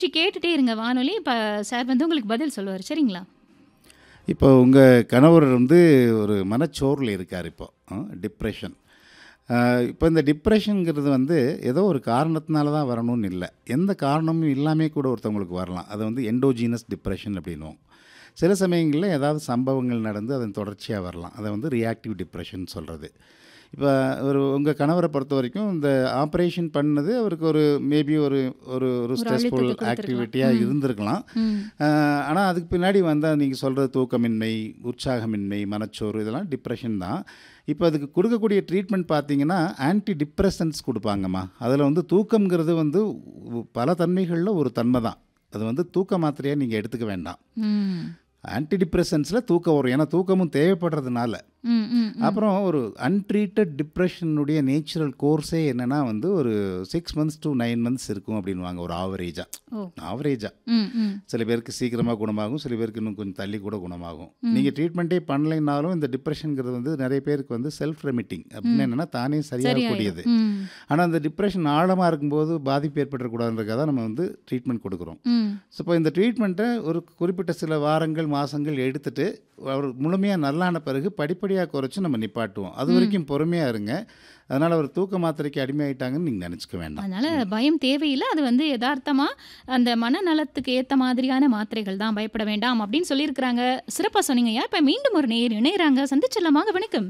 கேட்டுட்டே இருங்க வானொலி. இப்ப சார் வந்து உங்களுக்கு பதில் சொல்லுவாரு. சரிங்களா? இப்போ உங்க கணவர் வந்து ஒரு மனச்சோர்வுல இருக்காரு இப்போ. அ டிப்ரஷன். அ இப்போ இந்த டிப்ரஷன்ங்கிறது வந்து ஏதோ ஒரு காரணத்தினால தான் வரணும்னு இல்ல. எந்த காரணமும் இல்லாமயே கூட ஒருத்தவங்களுக்கு வரலாம். அத வந்து எண்டோஜீனஸ் டிப்ரஷன் அப்படின்னுவோம். சில சமயங்கள்ல ஏதாவது சம்பவங்கள் நடந்து அதன் தொடர்ச்சியா வரலாம். அத வந்து ரியாக்டிவ் டிப்ரஷன் சொல்றது. இப்ப ஒரு உங்க கணவர பொறுத்தவரைக்கும் இந்த ஆப்பரேஷன் பண்ணது அவருக்கு ஒரு மேபி ஒரு ஒரு ஒரு ஒரு ஸ்ட்ரெஸ்ஃபுல் அழுத்தத்த குடுத்துருக்கலாம். ஆக்டிவிட்டியா ம். இருந்திருக்கலாம். ம். அ ஆனா அதுக்கு பின்னாடி வந்தா நீங்க சொல்ற தூக்கமின்மை, உற்சாகமின்மை, மனச்சோர்வு இதெல்லாம் டிப்ரஷன் தான். இப்ப அதுக்கு குடுக்கக்கூடிய ட்ரீட்மெண்ட் பார்த்தீங்கன்னா, ஆன்டி டிப்ரசன்ட்ஸ் குடுப்பாங்கம்மா. அதுல வந்து தூக்கம்ங்கிறது வந்து உ பல தன்மைகள்ல ஒரு தன்மை தான். அது வந்து தூக்க மாத்திரையா நீங்க எடுத்துக்க வேண்டாம். ம். ஆன்டி டிப்ரசன்ட்ஸ்ல தூக்கம் வரும். ஏன்னா தூக்கமும் தேவைப்படுறதுனால. ம், ம், ம். அப்புறம் ஒரு அன்ட்ரீட்டட் டிப்ரஷனுடைய நேச்சுரல் கோர்ஸே என்னன்னா வந்து ஒரு 6 மந்த்ஸ் டூ 9 மந்த்ஸ் இருக்கும் அப்படின்னுவாங்க ஒரு ஆவரேஜா. ஓ! ஆவரேஜா. ம், ம். சில பேருக்கு சீக்கிரமா குணமாகும். சில பேருக்கு இன்னும் கொஞ்சம் தள்ளி கூட குணமாகும். ம். நீங்க ட்ரீட்மெண்ட்டே பண்ணலைனாலும் இந்த டிப்ரஷன்ங்கிறது வந்து நெறைய பேருக்கு வந்து செல்ஃப் ரெமிட்டிங் அப்படின்னு ம். என்னன்னா தானே சரியாகக்கூடியது. சரியாயிடும். ம். ஆனா அந்த டிப்ரஷன் ஆழமா இருக்கும்போது பாதிப்பு ஏற்பட்டுறக்கூடாதுன்றதுக்காக தான் நம்ம வந்து ட்ரீட்மெண்ட் குடுக்குறோம். ம். ஸோ இப்போ இந்த ட்ரீட்மெண்ட்டை ஒரு குறிப்பிட்ட சில வாரங்கள், மாசங்கள் எடுத்துட்டு அவர் முழுமையா நல்லான பிறகு படிப்படியா குறைச்சு நம்ம நிப்பாட்டுவோம். ம். அதுவரைக்கும் பொறுமையா இருங்க. அதனால அவர் தூக்க மாத்திரைக்கு அடிமையாயிட்டாங்கன்னு நீங்க நெனச்சுக்க வேண்டாம். அதனால ம். பயம் தேவையில்ல. அது வந்து எதார்த்தமா அந்த மனநலத்துக்கு ஏத்த மாதிரியான மாத்திரைகள் தான். பயப்பட வேண்டாம் அப்படின்னு சொல்லியிருக்கிறாங்க. சிறப்பா சொன்னீங்கய்யா. இப்ப மீண்டும் ஒரு நேயர் இணையறாங்க. சந்திச்சிடலாமாங்க? வணக்கம்.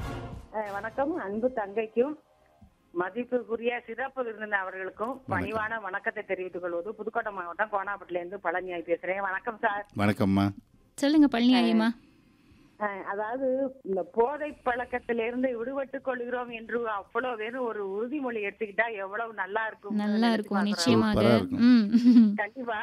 அஹ் வணக்கம் அன்பு தங்கைக்கும் மதிப்புக்குரிய சிறப்பு விருந்தினர் அவர்களுக்கும் வணக்கம். பணிவான வணக்கத்தை தெரிவித்துக் கொள்வது புதுக்கோட்டை மாவட்டம் கோனாப்பட்டில இருந்து பழனியாய் பேசுறேன் வணக்கம் சார் வணக்கம்மா. சொல்லுங்க பழனி ஐயம்மா. அஹ் அதாவது இந்த போதை பழக்கத்திலிருந்து விடுபட்டுக் கொள்கிறோம் என்று அவ்வளவு பேரும் ஒரு உறுதிமொழி எடுத்துக்கிட்டா எவ்வளவு நல்லா இருக்கும் நல்லா இருக்கும் நிச்சயமாக. சூப்பரா இருக்கும். ம். கண்டிப்பா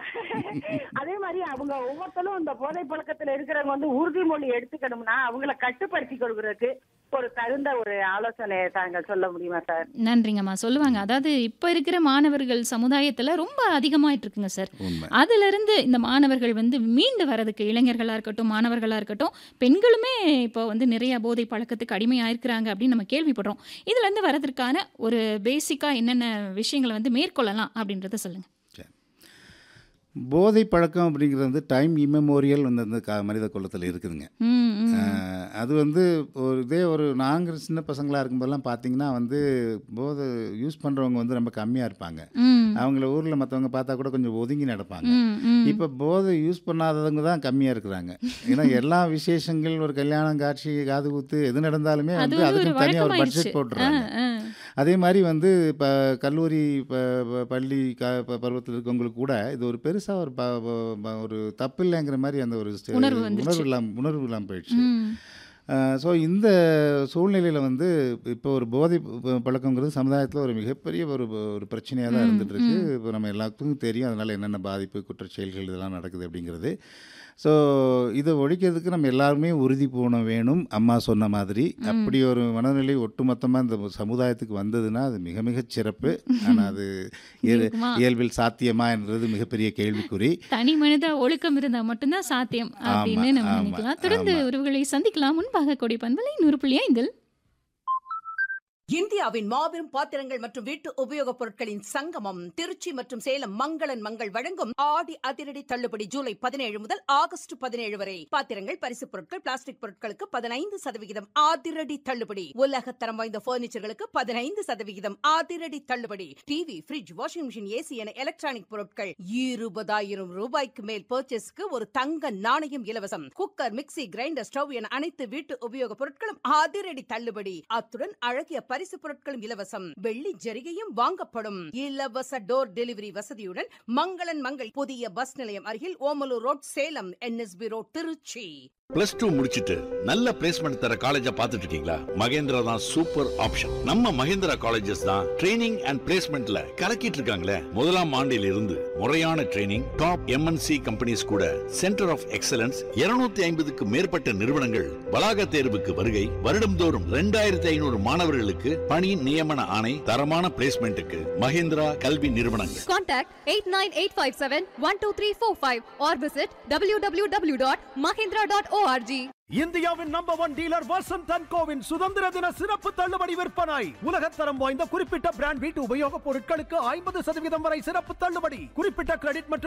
அதே மாதிரி அவங்க ஒவ்வொருத்தரும் இந்த போதை பழக்கத்துல இருக்கிறவங்க வந்து உறுதிமொழி எடுத்துக்கணும்னா அவங்கள கட்டுப்படுத்தி கொள்கிறதுக்கு ஒரு தகுந்த ஒரு ஆலோசனை தாங்கள் சொல்ல முடியுமா சார் நன்றிங்கம்மா. சொல்லுவாங்க. அதாவது இப்ப இருக்கிற மாணவர்கள் சமுதாயத்துல ரொம்ப அதிகமாயிட்டு இருக்குங்க சார். உண்மை. அதிலிருந்து இந்த மாணவர்கள் வந்து மீண்டு வரதுக்கு இளைஞர்களா இருக்கட்டும், மாணவர்களா இருக்கட்டும், பெண்களுமே இப்போ வந்து நிறைய போதை பழக்கத்துக்கு அடிமையாயிருக்கிறாங்க அப்படின்னு நம்ம கேள்விப்படுறோம். இதுலேருந்து வரதற்கான ஒரு பேசிக்கா என்னென்ன விஷயங்கள வந்து மேற்கொள்ளலாம் அப்படின்றத சொல்லுங்க. சரி. போதை பழக்கம் அப்படிங்கிறது வந்து டைம் இம்மெமோரியல் வந்து அந்த க மனித குலத்துல இருக்குதுங்க. ம், ம். அ அது வந்து ஒரு இதே ஒரு நாங்க சின்ன பசங்களா இருக்கும்போதெல்லாம் பார்த்தீங்கன்னா வந்து போதை யூஸ் பண்றவங்க வந்து ரொம்ப கம்மியா இருப்பாங்க. ம். அவங்கள ஊர்ல மத்தவங்க பார்த்தா கூட கொஞ்சம் ஒதுங்கி நடப்பாங்க. ம், ம். இப்ப போதை யூஸ் பண்ணாதவங்க தான் கம்மியா இருக்கிறாங்க. ஏன்னா எல்லா விசேஷங்கள், ஒரு கல்யாணம், காட்சி, காது குத்து எது நடந்தாலுமே அது வந்து வந்து ஒரு அதுக்குன்னு தனியா ஒரு வழக்கமாயிருச்சு. பட்ஜெட் ஆ, போட்டுர்றாங்க. ஆ. அதே மாரி வந்து இப்ப கல்லூரி ப ப பள்ளி க ப பருவத்தில இருக்கவங்களுக்கு கூட இது ஒரு பெருசா ஒரு ப ப ப ஒரு தப்பில்லைங்கிற மாரி அந்த ஒரு ஸ்டே உணர்வு வந்துருச்சு. உணர்வு இல்லாம உணர்வு இல்லாம போயிடுச்சு. ம். அ ஸோ இந்த சூழ்நிலையில வந்து இப்போ ஒரு போதை ப பழக்கங்கிறது சமுதாயத்தில ஒரு மிகப்பெரிய ஒரு ஒரு பிரச்சனையா தான் ம், இருந்துட்டு இருக்கு. ம். இப்போ நம்ம எல்லாத்துக்கும் தெரியும். அதனால என்னென்ன பாதிப்பு, குற்றச் செயல்கள் இதெல்லாம் நடக்குது அப்படிங்கிறது. ஸோ இத ஒழிக்கிறதுக்கு நம்ம எல்லாருமே உறுதி பூண வேணும். அம்மா சொன்ன மாதிரி. ம். அப்படி ஒரு மனநிலை ஒட்டுமொத்தமா இந்த சமுதாயத்துக்கு வந்ததுன்னா, அது மிக மிகச் சிறப்பு. ஆனா அது இயல் இருக்குமா? இயல்பில் சாத்தியமா என்றது மிகப்பெரிய கேள்விக்குறி. தனி மனித ஒழுக்கம் இருந்தா மட்டும் தான் சாத்தியம் ஆமா, அப்படின்னு நம்ம ஆமா, நினைக்கலாம். தொடர்ந்து ஆமா. உறவுகளை சந்திக்கலாம். முன்பாக கொடி பண்பலை 100.5 இந்தியாவின் மாபெரும் பாத்திரங்கள் மற்றும் வீட்டு உபயோகப் பொருட்களின் சங்கமம் திருச்சி மற்றும் சேலம் மங்களன் மங்கள் வழங்கும் ஆடி அதிரடி தள்ளுபடி ஜூலை பதினேழு முதல் ஆகஸ்ட் பதினேழு வரை பாத்திரங்கள் பரிசுப் பொருட்கள் பிளாஸ்டிக் பொருட்களுக்கு பதினைந்து சதவிகிதம் அதிரடி தள்ளுபடி உலக தரம் வாய்ந்த பர்னிச்சர்களுக்கு பதினைந்து சதவிகிதம் அதிரடி தள்ளுபடி TV fridge washing machine AC என எலக்ட்ரானிக் பொருட்கள் இருபதாயிரம் ரூபாய்க்கு மேல் பர்ச்சேஸ்க்கு ஒரு தங்க நாணயம் இலவசம் குக்கர் மிக்ஸி கிரைண்டர் ஸ்டவ் என அனைத்து வீட்டு உபயோகப் பொருட்களும் அதிரடி தள்ளுபடி அத்துடன் அழகிய பரிசு பொருட்களும் இலவசம் வெள்ளி ஜரிகையும் வாங்கப்படும் இலவச டோர் டெலிவரி வசதியுடன் மங்களன் மங்கள் புதிய பஸ் நிலையம் அருகில் Omalur road Salem NSB road Trichy plus two முடிச்சிட்டு நல்ல பிளேஸ்மெண்ட் தர காலேஜ பாத்துட்டு இருக்கீங்களா மகேந்திரா தான் சூப்பர் ஆப்ஷன் நம்ம மகேந்திரா காலேஜஸ் தான் ட்ரைனிங் அண்ட் பிளேஸ்மெண்ட்ல கலக்கிட்டு இருக்காங்களே முதலாம் ஆண்டில் இருந்து முறையான ட்ரைனிங் டாப் எம்என்சி கம்பெனிஸ் கூட சென்டர் ஆஃப் எக்ஸலன்ஸ் 250 ஐம்பதுக்கு மேற்பட்ட நிறுவனங்கள் வளாக தேர்வுக்கு வருகை வருடம்தோறும் ரெண்டாயிரத்தி ஐநூறு மாணவர்களுக்கு பணி நியமன ஆணை தரமான பிளேஸ்மெண்ட்டுக்கு மகேந்திரா கல்வி நிறுவனங்கள் Contact 89857-12345 or visit www.mahindra.org. இந்தியாவின் number one dealer Vasanth and கோவின் சுதந்திர தின சிறப்பு தள்ளுபடி விற்பனை உலகத்தரம் வாய்ந்த குறிப்பிட்ட பிராண்ட் வீட்டு உபயோகப் பொருட்களுக்கு ஐம்பது சதவீதம் வரை சிறப்பு தள்ளுபடி குறிப்பிட்ட கிரெடிட் மற்றும்